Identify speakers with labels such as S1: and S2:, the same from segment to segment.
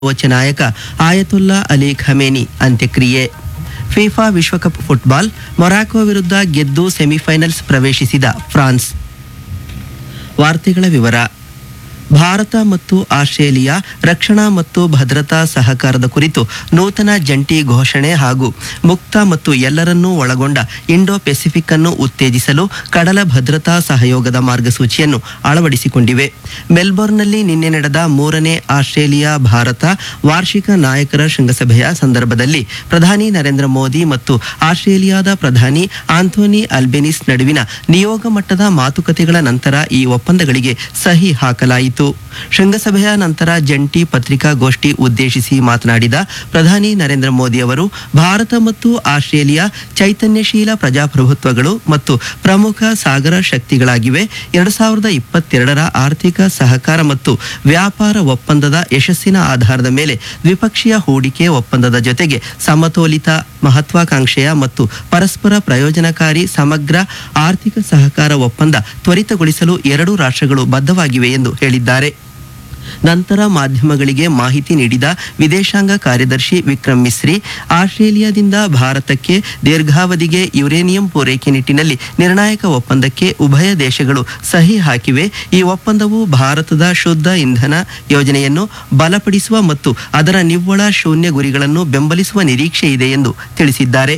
S1: ಸರ್ವೋಚ್ಚ ನಾಯಕ Ayatollah Ali Khamenei ಅಂತ್ಯಕ್ರಿಯೆ ಫಿಫಾ ವಿಶ್ವಕಪ್ ಫುಟ್ಬಾಲ್ ಮೊರಾಕೊ ವಿರುದ್ಧ ಗೆದ್ದು ಸೆಮಿಫೈನಲ್ಸ್ ಪ್ರವೇಶಿಸಿದ ಫ್ರಾನ್ಸ್ ವಾರ್ತೆಗಳ ವಿವರ ಭಾರತ ಮತ್ತು ಆಸ್ಟ್ರೇಲಿಯಾ ರಕ್ಷಣಾ ಮತ್ತು ಭದ್ರತಾ ಸಹಕಾರದ ಕುರಿತು ನೂತನ ಜಂಟಿ ಘೋಷಣೆ ಹಾಗೂ ಮುಕ್ತ ಮತ್ತು ಎಲ್ಲರನ್ನೂ ಒಳಗೊಂಡ ಇಂಡೋ ಪೆಸಿಫಿಕ್ ಅನ್ನು ಉತ್ತೇಜಿಸಲು ಕಡಲ ಭದ್ರತಾ ಸಹಯೋಗದ ಮಾರ್ಗಸೂಚಿಯನ್ನು ಅಳವಡಿಸಿಕೊಂಡಿವೆ ಮೆಲ್ಬೋರ್ನ್ನಲ್ಲಿ ನಿನ್ನೆ ನಡೆದ ಮೂರನೇ ಆಸ್ಟ್ರೇಲಿಯಾ ಭಾರತ ವಾರ್ಷಿಕ ನಾಯಕರ ಶೃಂಗಸಭೆಯ ಸಂದರ್ಭದಲ್ಲಿ ಪ್ರಧಾನಿ ನರೇಂದ್ರ ಮೋದಿ ಮತ್ತು ಆಸ್ಟ್ರೇಲಿಯಾದ ಪ್ರಧಾನಿ ಆಂಥೋನಿ ಅಲ್ಬೆನಿಸ್ ನಡುವಿನ ನಿಯೋಗ ಮಟ್ಟದ ಮಾತುಕತೆಗಳ ನಂತರ ಈ ಒಪ್ಪಂದಗಳಿಗೆ ಸಹಿ ಹಾಕಲಾಯಿತು ಶೃಂಗಸಭೆಯ ನಂತರ ಜಂಟಿ ಪತ್ರಿಕಾಗೋಷ್ಠಿ ಉದ್ದೇಶಿಸಿ ಮಾತನಾಡಿದ ಪ್ರಧಾನಿ ನರೇಂದ್ರ ಮೋದಿ ಅವರು ಭಾರತ ಮತ್ತು ಆಸ್ಟ್ರೇಲಿಯಾ ಚೈತನ್ಯಶೀಲ ಪ್ರಜಾಪ್ರಭುತ್ವಗಳು ಮತ್ತು ಪ್ರಮುಖ ಸಾಗರ ಶಕ್ತಿಗಳಾಗಿವೆ ಎರಡು ಸಾವಿರದ ಇಪ್ಪತ್ತೆರಡರ ಆರ್ಥಿಕ ಸಹಕಾರ ಮತ್ತು ವ್ಯಾಪಾರ ಒಪ್ಪಂದದ ಯಶಸ್ಸಿನ ಆಧಾರದ ಮೇಲೆ ದ್ವಿಪಕ್ಷೀಯ ಹೂಡಿಕೆ ಒಪ್ಪಂದದ ಜೊತೆಗೆ ಸಮತೋಲಿತ ಮಹತ್ವಾಕಾಂಕ್ಷೆಯ ಮತ್ತು ಪರಸ್ಪರ ಪ್ರಯೋಜನಕಾರಿ ಸಮಗ್ರ ಆರ್ಥಿಕ ಸಹಕಾರ ಒಪ್ಪಂದ ತ್ವರಿತಗೊಳಿಸಲು ಎರಡೂ ರಾಷ್ಟ್ರಗಳು ಬದ್ಧವಾಗಿವೆ ಎಂದು ಹೇಳಿದ್ದಾರೆ ನಂತರ ಮಾಧ್ಯಮಗಳಿಗೆ ಮಾಹಿತಿ ನೀಡಿದ ವಿದೇಶಾಂಗ ಕಾರ್ಯದರ್ಶಿ ವಿಕ್ರಮ್ ಮಿಸ್ರಿ ಆಸ್ಟ್ರೇಲಿಯಾದಿಂದ ಭಾರತಕ್ಕೆ ದೀರ್ಘಾವಧಿಗೆ ಯುರೇನಿಯಂ ಪೂರೈಕೆ ನಿಟ್ಟಿನಲ್ಲಿ ನಿರ್ಣಾಯಕ ಒಪ್ಪಂದಕ್ಕೆ ಉಭಯ ದೇಶಗಳು ಸಹಿ ಹಾಕಿವೆ ಈ ಒಪ್ಪಂದವು ಭಾರತದ ಶುದ್ಧ ಇಂಧನ ಯೋಜನೆಯನ್ನು ಬಲಪಡಿಸುವ ಮತ್ತು ಅದರ ನಿವ್ವಳ ಶೂನ್ಯ ಗುರಿಗಳನ್ನು ಬೆಂಬಲಿಸುವ ನಿರೀಕ್ಷೆ ಇದೆ ಎಂದು ತಿಳಿಸಿದ್ದಾರೆ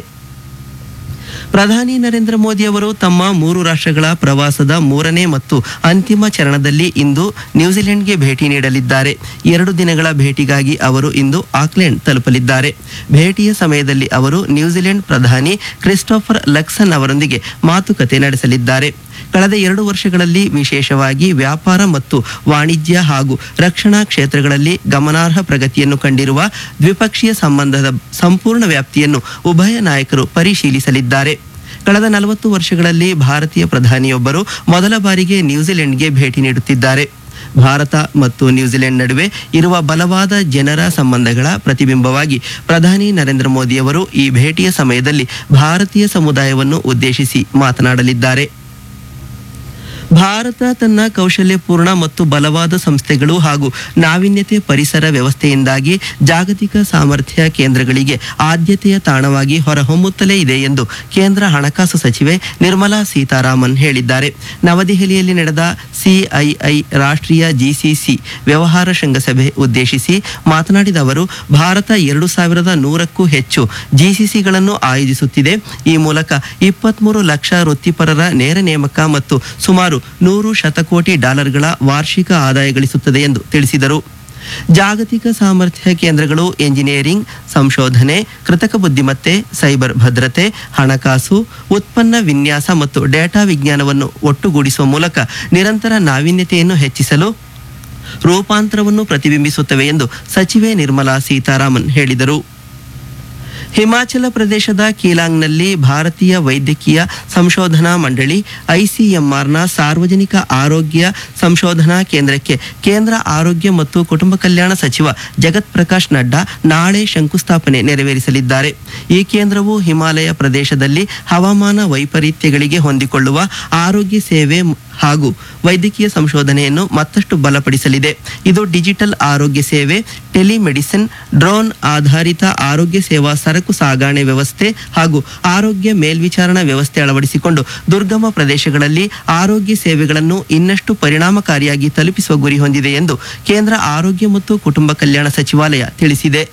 S1: ಪ್ರಧಾನಿ ನರೇಂದ್ರ ಮೋದಿ ಅವರು ತಮ್ಮ ಮೂರು ರಾಷ್ಟ್ರಗಳ ಪ್ರವಾಸದ ಮೂರನೇ ಮತ್ತು ಅಂತಿಮ ಚರಣದಲ್ಲಿ ಇಂದು ನ್ಯೂಜಿಲೆಂಡ್ಗೆ ಭೇಟಿ ನೀಡಲಿದ್ದಾರೆ ಎರಡು ದಿನಗಳ ಭೇಟಿಗಾಗಿ ಅವರು ಇಂದು ಆಕ್ಲೆಂಡ್ ತಲುಪಲಿದ್ದಾರೆ ಭೇಟಿಯ ಸಮಯದಲ್ಲಿ ಅವರು ನ್ಯೂಜಿಲೆಂಡ್ ಪ್ರಧಾನಿ ಕ್ರಿಸ್ಟೋಫರ್ ಲಕ್ಸನ್ ಅವರೊಂದಿಗೆ ಮಾತುಕತೆ ನಡೆಸಲಿದ್ದಾರೆ ಕಳೆದ ಎರಡು ವರ್ಷಗಳಲ್ಲಿ ವಿಶೇಷವಾಗಿ ವ್ಯಾಪಾರ ಮತ್ತು ವಾಣಿಜ್ಯ ಹಾಗೂ ರಕ್ಷಣಾ ಕ್ಷೇತ್ರಗಳಲ್ಲಿ ಗಮನಾರ್ಹ ಪ್ರಗತಿಯನ್ನು ಕಂಡಿರುವ ದ್ವಿಪಕ್ಷೀಯ ಸಂಬಂಧದ ಸಂಪೂರ್ಣ ವ್ಯಾಪ್ತಿಯನ್ನು ಉಭಯ ನಾಯಕರು ಪರಿಶೀಲಿಸಲಿದ್ದಾರೆ ಕಳೆದ ನಲವತ್ತು ವರ್ಷಗಳಲ್ಲಿ ಭಾರತೀಯ ಪ್ರಧಾನಿಯೊಬ್ಬರು ಮೊದಲ ಬಾರಿಗೆ ನ್ಯೂಜಿಲೆಂಡ್ಗೆ ಭೇಟಿ ನೀಡುತ್ತಿದ್ದಾರೆ ಭಾರತ ಮತ್ತು ನ್ಯೂಜಿಲೆಂಡ್ ನಡುವೆ ಇರುವ ಬಲವಾದ ಜನರ ಸಂಬಂಧಗಳ ಪ್ರತಿಬಿಂಬವಾಗಿ ಪ್ರಧಾನಿ ನರೇಂದ್ರ ಮೋದಿಯವರು ಈ ಭೇಟಿಯ ಸಮಯದಲ್ಲಿ ಭಾರತೀಯ ಸಮುದಾಯವನ್ನು ಉದ್ದೇಶಿಸಿ ಮಾತನಾಡಲಿದ್ದಾರೆ ಭಾರತ ತನ್ನ ಕೌಶಲ್ಯಪೂರ್ಣ ಮತ್ತು ಬಲವಾದ ಸಂಸ್ಥೆಗಳು ಹಾಗೂ ನಾವೀನ್ಯತೆ ಪರಿಸರ ವ್ಯವಸ್ಥೆಯಿಂದಾಗಿ ಜಾಗತಿಕ ಸಾಮರ್ಥ್ಯ ಕೇಂದ್ರಗಳಿಗೆ ಆದ್ಯತೆಯ ತಾಣವಾಗಿ ಹೊರಹೊಮ್ಮುತ್ತಲೇ ಇದೆ ಎಂದು ಕೇಂದ್ರ ಹಣಕಾಸು ಸಚಿವೆ ನಿರ್ಮಲಾ ಸೀತಾರಾಮನ್ ಹೇಳಿದ್ದಾರೆ ನವದೆಹಲಿಯಲ್ಲಿ ನಡೆದ ಸಿಐಐ ರಾಷ್ಟ್ರೀಯ ಜಿಸಿಸಿ ವ್ಯವಹಾರ ಶೃಂಗಸಭೆ ಉದ್ದೇಶಿಸಿ ಮಾತನಾಡಿದ ಅವರು ಭಾರತ ಎರಡು ಸಾವಿರದ ನೂರಕ್ಕೂ ಹೆಚ್ಚು ಜಿಸಿಸಿಗಳನ್ನು ಆಯೋಜಿಸುತ್ತಿದೆ ಈ ಮೂಲಕ ಇಪ್ಪತ್ಮೂರು ಲಕ್ಷ ವೃತ್ತಿಪರರ ನೇರ ನೇಮಕ ಮತ್ತು ಸುಮಾರು ನೂರು ಶತಕೋಟಿ ಡಾಲರ್ಗಳ ವಾರ್ಷಿಕ ಆದಾಯ ಗಳಿಸುತ್ತದೆ ಎಂದು ತಿಳಿಸಿದರು ಜಾಗತಿಕ ಸಾಮರ್ಥ್ಯ ಕೇಂದ್ರಗಳು ಎಂಜಿನಿಯರಿಂಗ್ ಸಂಶೋಧನೆ ಕೃತಕ ಬುದ್ಧಿಮತ್ತೆ ಸೈಬರ್ ಭದ್ರತೆ ಹಣಕಾಸು ಉತ್ಪನ್ನ ವಿನ್ಯಾಸ ಮತ್ತು ಡೇಟಾ ವಿಜ್ಞಾನವನ್ನು ಒಟ್ಟುಗೂಡಿಸುವ ಮೂಲಕ ನಿರಂತರ ನಾವೀನ್ಯತೆಯನ್ನು ಹೆಚ್ಚಿಸಲು ರೂಪಾಂತರವನ್ನು ಪ್ರತಿಬಿಂಬಿಸುತ್ತವೆ ಎಂದು ಸಚಿವೆ ನಿರ್ಮಲಾ ಸೀತಾರಾಮನ್ ಹೇಳಿದರು ಹಿಮಾಚಲ ಪ್ರದೇಶದ ಕೀಲಾಂಗ್ನಲ್ಲಿ ಭಾರತೀಯ ವೈದ್ಯಕೀಯ ಸಂಶೋಧನಾ ಮಂಡಳಿ ಐಸಿಎಂಆರ್ನ ಸಾರ್ವಜನಿಕ ಆರೋಗ್ಯ ಸಂಶೋಧನಾ ಕೇಂದ್ರಕ್ಕೆ ಕೇಂದ್ರ ಆರೋಗ್ಯ ಮತ್ತು ಕುಟುಂಬ ಕಲ್ಯಾಣ ಸಚಿವ ಜಗತ್ ಪ್ರಕಾಶ್ ನಡ್ಡಾ ನಾಳೆ ಶಂಕುಸ್ಥಾಪನೆ ನೆರವೇರಿಸಲಿದ್ದಾರೆ ಈ ಕೇಂದ್ರವು ಹಿಮಾಲಯ ಪ್ರದೇಶದಲ್ಲಿ ಹವಾಮಾನ ವೈಪರೀತ್ಯಗಳಿಗೆ ಹೊಂದಿಕೊಳ್ಳುವ ಆರೋಗ್ಯ ಸೇವೆ ಮ್- ಹಾಗೂ ವೈದ್ಯಕೀಯ ಸಂಶೋಧನೆಯನ್ನು ಮತ್ತಷ್ಟು ಬಲಪಡಿಸಲಿದೆ ಇದು ಡಿಜಿಟಲ್ ಆರೋಗ್ಯ ಸೇವೆ ಟೆಲಿಮೆಡಿಸಿನ್ ಡ್ರೋನ್ ಆಧಾರಿತ ಆರೋಗ್ಯ ಸೇವಾ ಸರಕು ಸಾಗಣೆ ವ್ಯವಸ್ಥೆ ಹಾಗೂ ಆರೋಗ್ಯ ಮೇಲ್ವಿಚಾರಣಾ ವ್ಯವಸ್ಥೆ ಅಳವಡಿಸಿಕೊಂಡು ದುರ್ಗಮ ಪ್ರದೇಶಗಳಲ್ಲಿ ಆರೋಗ್ಯ ಸೇವೆಗಳನ್ನು ಇನ್ನಷ್ಟು ಪರಿಣಾಮಕಾರಿಯಾಗಿ ತಲುಪಿಸುವ ಗುರಿ ಹೊಂದಿದೆ ಎಂದು ಕೇಂದ್ರ ಆರೋಗ್ಯ ಮತ್ತು ಕುಟುಂಬ ಕಲ್ಯಾಣ ಸಚಿವಾಲಯ ತಿಳಿಸಿದೆ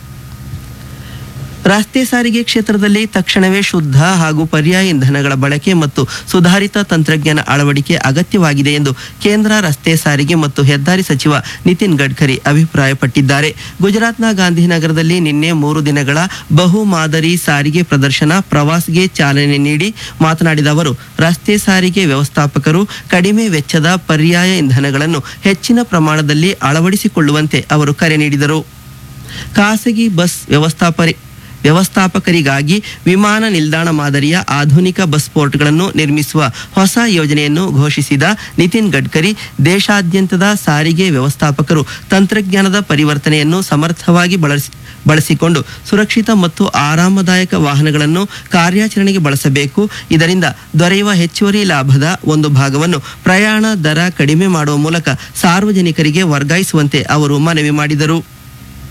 S1: ರಸ್ತೆ ಸಾರಿಗೆ ಕ್ಷೇತ್ರದಲ್ಲಿ ತಕ್ಷಣವೇ ಶುದ್ಧ ಹಾಗೂ ಪರ್ಯಾಯ ಇಂಧನಗಳ ಬಳಕೆ ಮತ್ತು ಸುಧಾರಿತ ತಂತ್ರಜ್ಞಾನ ಅಳವಡಿಕೆ ಅಗತ್ಯವಾಗಿದೆ ಎಂದು ಕೇಂದ್ರ ರಸ್ತೆ ಸಾರಿಗೆ ಮತ್ತು ಹೆದ್ದಾರಿ ಸಚಿವ ನಿತಿನ್ ಗಡ್ಕರಿ ಅಭಿಪ್ರಾಯಪಟ್ಟಿದ್ದಾರೆ ಗುಜರಾತ್ನ ಗಾಂಧಿನಗರದಲ್ಲಿ ನಿನ್ನೆ ಮೂರು ದಿನಗಳ ಬಹು ಮಾದರಿ ಸಾರಿಗೆ ಪ್ರದರ್ಶನ ಪ್ರವಾಸ್ಗೆ ಚಾಲನೆ ನೀಡಿ ಮಾತನಾಡಿದ ಅವರು ರಸ್ತೆ ಸಾರಿಗೆ ವ್ಯವಸ್ಥಾಪಕರು ಕಡಿಮೆ ವೆಚ್ಚದ ಪರ್ಯಾಯ ಇಂಧನಗಳನ್ನು ಹೆಚ್ಚಿನ ಪ್ರಮಾಣದಲ್ಲಿ ಅಳವಡಿಸಿಕೊಳ್ಳುವಂತೆ ಅವರು ಕರೆ ನೀಡಿದರು ಖಾಸಗಿ ಬಸ್ ವ್ಯವಸ್ಥಾಪರಿ ವ್ಯವಸ್ಥಾಪಕರಿಗಾಗಿ ವಿಮಾನ ನಿಲ್ದಾಣ ಮಾದರಿಯ ಆಧುನಿಕ ಬಸ್ ಪೋರ್ಟ್ಗಳನ್ನು ನಿರ್ಮಿಸುವ ಹೊಸ ಯೋಜನೆಯನ್ನು ಘೋಷಿಸಿದ ನಿತಿನ್ ಗಡ್ಕರಿ ದೇಶಾದ್ಯಂತದ ಸಾರಿಗೆ ವ್ಯವಸ್ಥಾಪಕರು ತಂತ್ರಜ್ಞಾನದ ಪರಿವರ್ತನೆಯನ್ನು ಸಮರ್ಥವಾಗಿ ಬಳಸಿ ಬಳಸಿಕೊಂಡು ಸುರಕ್ಷಿತ ಮತ್ತು ಆರಾಮದಾಯಕ ವಾಹನಗಳನ್ನು ಕಾರ್ಯಾಚರಣೆಗೆ ಬಳಸಬೇಕು ಇದರಿಂದ ದೊರೆಯುವ ಹೆಚ್ಚುವರಿ ಲಾಭದ ಒಂದು ಭಾಗವನ್ನು ಪ್ರಯಾಣ ದರ ಕಡಿಮೆ ಮಾಡುವ ಮೂಲಕ ಸಾರ್ವಜನಿಕರಿಗೆ ವರ್ಗಾಯಿಸುವಂತೆ ಅವರು ಮನವಿ ಮಾಡಿದರು